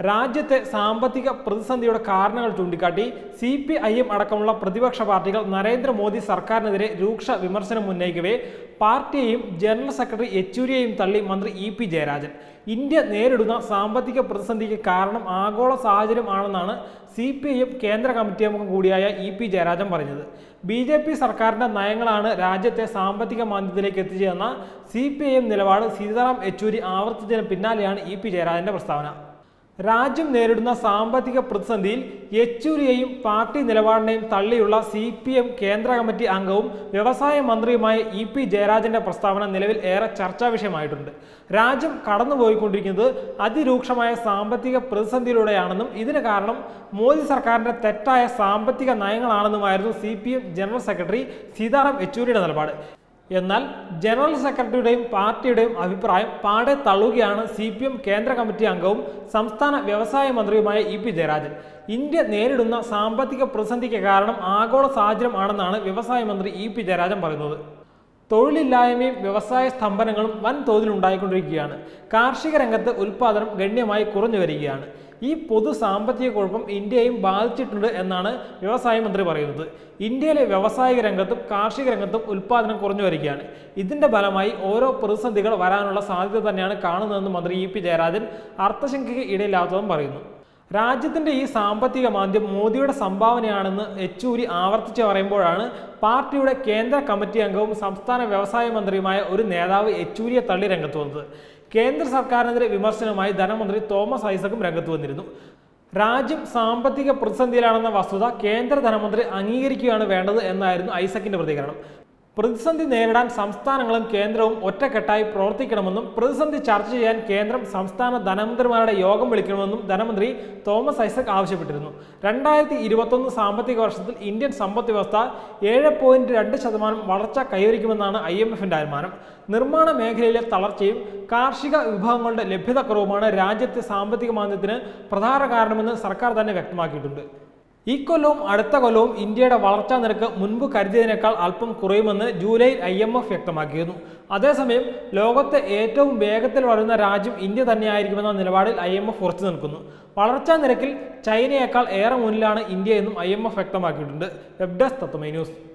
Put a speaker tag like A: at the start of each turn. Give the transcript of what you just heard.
A: രാജ്യത്തെ സാമ്പത്തിക പ്രതിസന്ധിയുടെ കാരണങ്ങൾ ചൂണ്ടിക്കാട്ടി സി പി ഐ എം അടക്കമുള്ള പ്രതിപക്ഷ പാർട്ടികൾ നരേന്ദ്രമോദി സർക്കാരിനെതിരെ രൂക്ഷ വിമർശനം ഉന്നയിക്കവേ പാർട്ടിയെയും ജനറൽ സെക്രട്ടറി യെച്ചൂരിയെയും തള്ളി മന്ത്രി ഇ പി ജയരാജൻ ഇന്ത്യ നേരിടുന്ന സാമ്പത്തിക പ്രതിസന്ധിക്ക് കാരണം ആഗോള സാഹചര്യം ആണെന്നാണ് സി പി ഐ എം കേന്ദ്ര കമ്മിറ്റി അംഗം കൂടിയായ ഇ പി ജയരാജൻ പറഞ്ഞത് ബി ജെ പി സർക്കാരിന്റെ നയങ്ങളാണ് രാജ്യത്തെ സാമ്പത്തിക മാന്ദ്യത്തിലേക്ക് എത്തിച്ചതെന്ന സി പി ഐ എം നിലപാട് സീതാറാം യെച്ചൂരി ആവർത്തിച്ചതിന് പിന്നാലെയാണ് ഇ പി ജയരാജന്റെ പ്രസ്താവന രാജ്യം നേരിടുന്ന സാമ്പത്തിക പ്രതിസന്ധിയിൽ യെച്ചൂരിയെയും പാർട്ടി നിലപാടിനെയും തള്ളിയുള്ള സി പി എം കേന്ദ്ര കമ്മിറ്റി അംഗവും വ്യവസായ മന്ത്രിയുമായ ഇ പി ജയരാജന്റെ പ്രസ്താവന നിലവിൽ ഏറെ ചർച്ചാ വിഷയമായിട്ടുണ്ട് രാജ്യം കടന്നുപോയിക്കൊണ്ടിരിക്കുന്നത് അതിരൂക്ഷമായ സാമ്പത്തിക പ്രതിസന്ധിയിലൂടെയാണെന്നും ഇതിന് കാരണം മോദി സർക്കാരിന്റെ തെറ്റായ സാമ്പത്തിക നയങ്ങളാണെന്നുമായിരുന്നു C P M general secretary Sitaram യെച്ചൂരിയുടെ നിലപാട് എന്നാൽ ജനറൽ സെക്രട്ടറിയുടെയും പാർട്ടിയുടെയും അഭിപ്രായം പാടെ തള്ളുകയാണ് സി പി എം കേന്ദ്ര കമ്മിറ്റി അംഗവും സംസ്ഥാന വ്യവസായ മന്ത്രിയുമായ ഇ പി ജയരാജൻ ഇന്ത്യ നേരിടുന്ന സാമ്പത്തിക പ്രതിസന്ധിക്ക് കാരണം ആഗോള സാഹചര്യം ആണെന്നാണ് വ്യവസായ മന്ത്രി ഇ പി ജയരാജൻ പറയുന്നത് തൊഴിലില്ലായ്മയും വ്യവസായ സ്തംഭനങ്ങളും വൻ തോതിൽ ഉണ്ടായിക്കൊണ്ടിരിക്കുകയാണ് കാർഷിക രംഗത്ത് ഉൽപ്പാദനം ഗണ്യമായി കുറഞ്ഞു വരികയാണ് ഈ പൊതു സാമ്പത്തിക കുഴപ്പം ഇന്ത്യയും ബാധിച്ചിട്ടുണ്ട് എന്നാണ് വ്യവസായ മന്ത്രി പറയുന്നത് ഇന്ത്യയിലെ വ്യവസായിക രംഗത്തും കാർഷിക രംഗത്തും ഉൽപ്പാദനം കുറഞ്ഞു വരികയാണ് ഇതിന്റെ ഫലമായി ഓരോ പ്രതിസന്ധികൾ വരാനുള്ള സാധ്യത തന്നെയാണ് കാണുന്നതെന്ന് മന്ത്രി ഇ പി ജയരാജൻ അർത്ഥശങ്കയ്ക്ക് ഇടയില്ലാത്തതും പറയുന്നു രാജ്യത്തിന്റെ ഈ സാമ്പത്തിക മാന്ദ്യം മോദിയുടെ സംഭാവനയാണെന്ന് യെച്ചൂരി ആവർത്തിച്ച് പറയുമ്പോഴാണ് പാർട്ടിയുടെ കേന്ദ്ര കമ്മിറ്റി അംഗവും സംസ്ഥാന വ്യവസായ മന്ത്രിയുമായ ഒരു നേതാവ് യെച്ചൂരിയെ തള്ളി രംഗത്ത് വന്നത് കേന്ദ്ര സർക്കാരിനെതിരെ വിമർശനമായി ധനമന്ത്രി തോമസ് ഐസക്കും രംഗത്ത് വന്നിരുന്നു രാജ്യം സാമ്പത്തിക പ്രതിസന്ധിയിലാണെന്ന വസ്തുത കേന്ദ്ര ധനമന്ത്രി അംഗീകരിക്കുകയാണ് വേണ്ടത് എന്നായിരുന്നു ഐസക്കിന്റെ പ്രതികരണം പ്രതിസന്ധി നേരിടാൻ സംസ്ഥാനങ്ങളും കേന്ദ്രവും ഒറ്റക്കെട്ടായി പ്രവർത്തിക്കണമെന്നും പ്രതിസന്ധി ചർച്ച ചെയ്യാൻ കേന്ദ്രം സംസ്ഥാന ധനമന്ത്രിമാരുടെ യോഗം വിളിക്കണമെന്നും ധനമന്ത്രി തോമസ് ഐസക് ആവശ്യപ്പെട്ടിരുന്നു രണ്ടായിരത്തി ഇരുപത്തൊന്ന് സാമ്പത്തിക വർഷത്തിൽ ഇന്ത്യൻ സമ്പദ് വ്യവസ്ഥ ഏഴ് പോയിന്റ് രണ്ട് ശതമാനം വളർച്ച കൈവരിക്കുമെന്നാണ് ഐ എം എഫിന്റെ അനുമാനം നിർമ്മാണ മേഖലയിലെ തളർച്ചയും കാർഷിക വിഭവങ്ങളുടെ ലഭ്യതക്കുറവുമാണ് രാജ്യത്തെ സാമ്പത്തിക മാന്ദ്യത്തിന് പ്രധാന കാരണമെന്ന് സർക്കാർ തന്നെ വ്യക്തമാക്കിയിട്ടുണ്ട് ഈ കൊല്ലവും അടുത്ത കൊല്ലവും ഇന്ത്യയുടെ വളർച്ചാ നിരക്ക് മുൻപ് കരുതിയതിനേക്കാൾ അല്പം കുറയുമെന്ന് ജൂലൈയിൽ ഐ എം എഫ് വ്യക്തമാക്കിയിരുന്നു അതേസമയം ലോകത്തെ ഏറ്റവും വേഗത്തിൽ വളരുന്ന രാജ്യം ഇന്ത്യ തന്നെയായിരിക്കുമെന്ന നിലപാടിൽ ഐ എം എഫ് ഉറച്ചു നിൽക്കുന്നു വളർച്ചാ നിരക്കിൽ ചൈനയേക്കാൾ ഏറെ മുന്നിലാണ് ഇന്ത്യ എന്നും ഐ എം എഫ് വ്യക്തമാക്കിയിട്ടുണ്ട് വെബ് ഡെസ്ക് തത്വമൈ ന്യൂസ്